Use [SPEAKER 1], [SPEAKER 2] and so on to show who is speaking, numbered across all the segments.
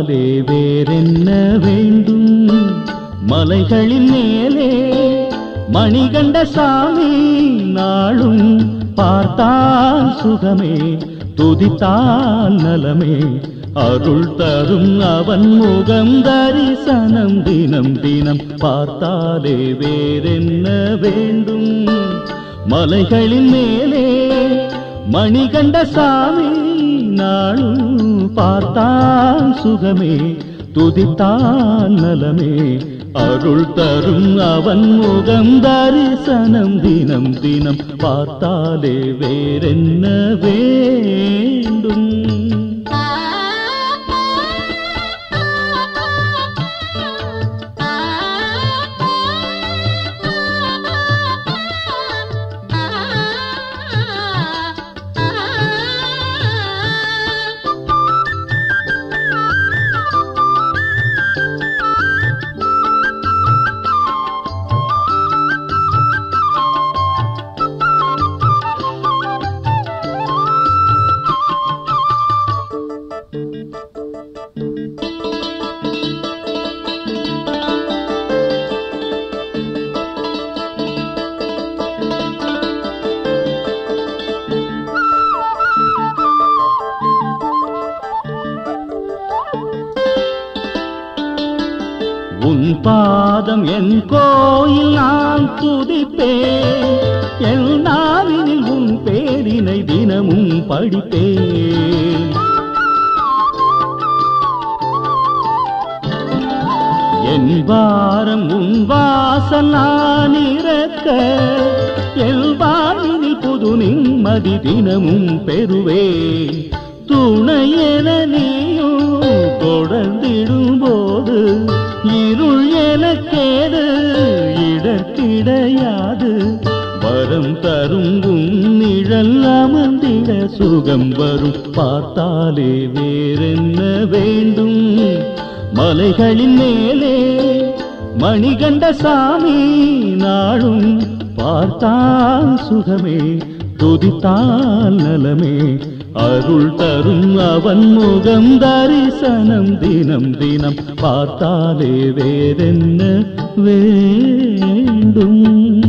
[SPEAKER 1] பார்த்தாலே வேறென்ன வேண்டும் மலைகளின் மேலே மணிகண்ட சாமி நாளும் பார்த்தால் சுகமே துதித்தால் நலமே அருள் தரும் அவன் முகம் தரிசனம் தினம் தினம் பார்த்தாலே வேறென்ன வேண்டும் மலைகளின் மேலே மணிகண்ட சாமி நாளும் பார்த்தால் சுகமே துதித்தான் நலமே அருள் தரும் அவன் முகம் தரிசனம் தினம் தினம் பார்த்தாலே வேறென்ன வேண்டும் உன் பாதம் என் கோயில் நான் துதிப்பேன் என் நாவினில் உன் பேரினை தினமும் படிப்பேன் என் வாரம் உன் வாசல் நான் இறக்க என் வாழ்வினில் புது நிம்மதி தினமும் பெறுவேன் துணையென நீயும் தொடர்ந்திடும் போது இருள் எனக்கேது இடர்கிடையாது வரம் தரும் உன் நிழல் அமர்ந்திட சுகம் வரும் பார்த்தாலே வேறென்ன வேண்டும் மலைகளின் மேலே மணிகண்ட சாமி நாளும் பார்த்தால் சுகமே துதித்தால் நலமே அருள் தரும் அவன் முகம் தரிசனம் தினம் தினம் பார்த்தாலே வேறென்ன வேண்டும்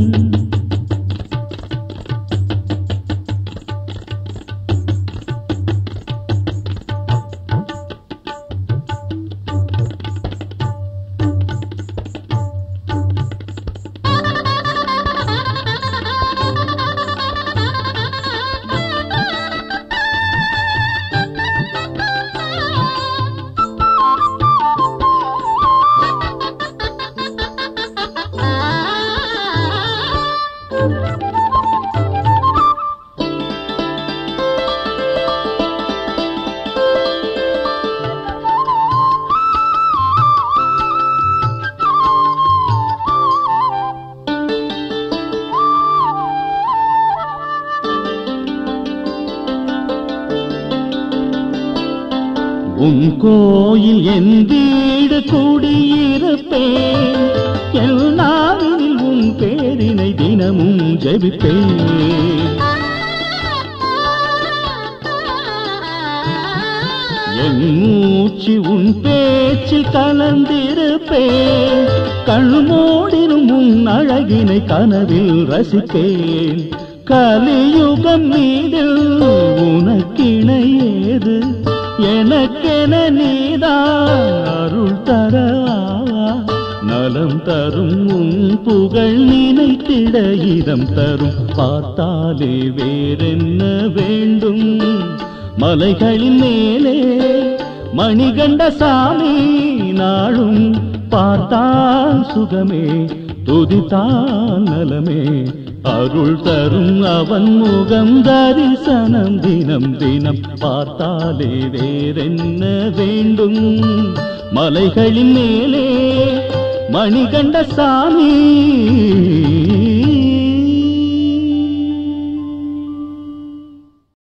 [SPEAKER 1] உன் கோயில் என் வீடு குடியிருப்பேன் என் நாவினில் உன் பேரினை தினமும் ஜெபிப்பேன் என் மூச்சு உன் பேச்சில் கலந்திருப்பேன் கண் மூடினும் உன் அழகினை கனவில் ரசிப்பேன் கலியுகம் மீதில் உனக்கிணையேது எனக்கென நீதான் அருள் தரவா நலம் தரும் உன் புகழ் நினைத்திட இதம் தரும் பார்த்தாலே வேறென்ன வேண்டும் மலைகளின் மேலே மணிகண்ட சாமி நாளும் பார்த்தால் சுகமே துதித்தால் நலமே அருள் தரும் அவன் முகம் தரிசனம் தினம் தினம் பார்த்தாலே வேறென்ன வேண்டும் மலைகளின் மேலே மணிகண்ட சாமி